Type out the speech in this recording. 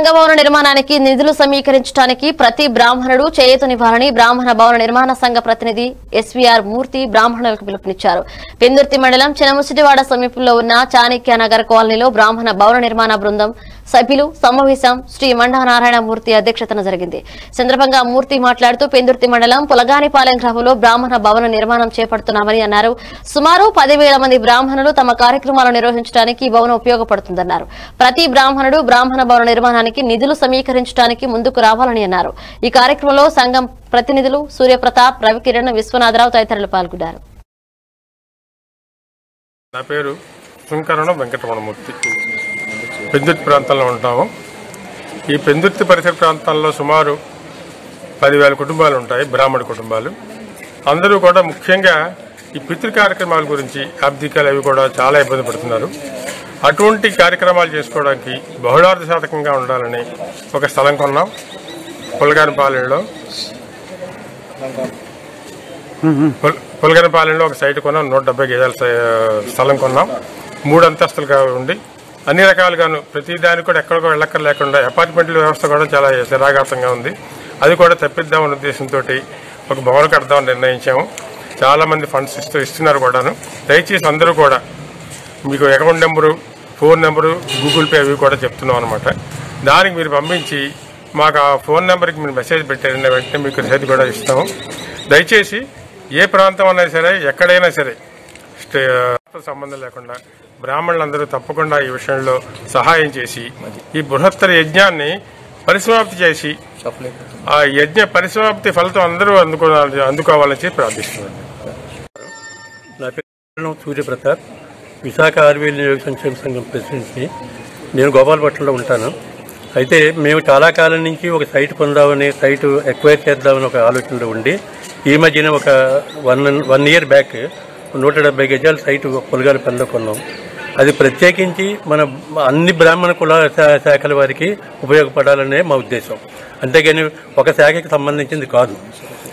సంఘ భవన నిర్మాణానికి నిధులు సమీకరించడానికి ప్రతి బ్రాహ్మణుడు చేయూతనివ్వాలని బ్రాహ్మణ భవన నిర్మాణ సంఘ ప్రతినిధి ఎస్వీఆర్ మూర్తి బ్రాహ్మణులకు పిలుపునిచ్చారు పెందుర్తి మండలం చినముసిటివాడ సమీపంలో ఉన్న చాణక్య నగర్ కాలనీలో బ్రాహ్మణ భవన నిర్మాణ బృందం సభ్యులు సమావేశం శ్రీ మండా నారాయణ మూర్తి అధ్యక్షతన జరిగింది సందర్భంగా మూర్తి మాట్లాడుతూ పెందుర్తి మండలం పులగానిపాలెం గ్రామంలో బ్రాహ్మణ భవన నిర్మాణం చేపడుతున్నామని అన్నారు సుమారు పదివేల మంది బ్రాహ్మణులు తమ కార్యక్రమాలు నిర్వహించడానికి ఈ భవనం ఉపయోగపడుతుందన్నారు ప్రతి బ్రాహ్మణుడు బ్రాహ్మణ భవన నిర్మాణానికి నిధులు సమీకరించడానికి ముందుకు రావాలని అన్నారు ఈ కార్యక్రమంలో సంఘం ప్రతినిధులు సూర్యప్రతాప్ రవికిరణ్ విశ్వనాథరావు తదితరులు పాల్గొన్నారు నా పేరు శృంకరణం వెంకటరమణమూర్తి పెందుర్తి ప్రాంతంలో ఉంటాము ఈ పెందుర్తి పరిసర ప్రాంతాల్లో సుమారు పదివేల కుటుంబాలు ఉంటాయి బ్రాహ్మణ కుటుంబాలు అందరూ కూడా ముఖ్యంగా ఈ పితృ కార్యక్రమాల గురించి ఆబ్దికాలు అవి కూడా చాలా ఇబ్బంది పడుతున్నారు అటువంటి కార్యక్రమాలు చేసుకోవడానికి బహుళార్థ శాతకంగా ఉండాలని ఒక స్థలం కొన్నాం పులగానిపాలెంలో పుల్- పులగనపాలెంలో ఒక సైట్ కొన్నాం నూట డెబ్బై గజాల సై- స్థలం కొన్నాం మూడు అంతస్తులుగా ఉండి అన్ని రకాలుగాను ప్రతి దానికి కూడా ఎక్కడికో వెళ్ళక్కర లేకుండా అపార్ట్మెంట్ల వ్యవస్థ కూడా చాలా శరాఘాతంగా ఉంది అది కూడా తప్పిద్దామన్న ఉద్దేశంతో ఒక భవనం కడదామని నిర్ణయించాము చాలా మంది ఫండ్స్ ఇస్తూ ఇస్తున్నారు కూడాను దయచేసి అందరూ కూడా మీకు account number phone number Google Pay అవి కూడా చెప్తున్నాం అనమాట దానికి మీరు పంపించి మాకు ఆ ఫోన్ నెంబర్కి మీరు మెసేజ్ పెట్టారంటే వెంటనే మీకు రసీదు కూడా ఇస్తాము దయచేసి ఏ ప్రాంతం అయినా సరే ఎక్కడైనా సరే స్టే- సంబంధం లేకుండా బ్రాహ్మణులందరూ తప్పకుండా ఈ విషయంలో సహాయం చేసి ఈ బృహత్తర యజ్ఞాన్ని పరిసమాప్తి చేసి ఆ యజ్ఞ పరిసమాప్తి ఫలితం అందరూ అందుకో అందుకోవాలని చెప్పి ప్రార్థిస్తున్నాను నా పేరు సూర్యప్రతాప్ విశాఖ ఆర్వీఎల్ నియోజక సంక్షేమ సంఘం ప్రెసిడెంట్ని నేను గోపాలపట్నంలో ఉంటాను అయితే మేము చాలా కాలం నుంచి ఒక సైట్ పొందామని సైట్ ఎక్వైర్ చేద్దామని ఒక ఆలోచనలో ఉండి ఈ మధ్యన ఒక వన్ వన్ ఇయర్ బ్యాక్ నూట డెబ్బై గజాల సైట్ పొలగాల పనిలో కొన్నాం అది ప్రత్యేకించి మన అన్ని బ్రాహ్మణ కుల శా- శాఖల వారికి ఉపయోగపడాలనే మా ఉద్దేశం అంతేగాని ఒక శాఖకి సంబంధించింది కాదు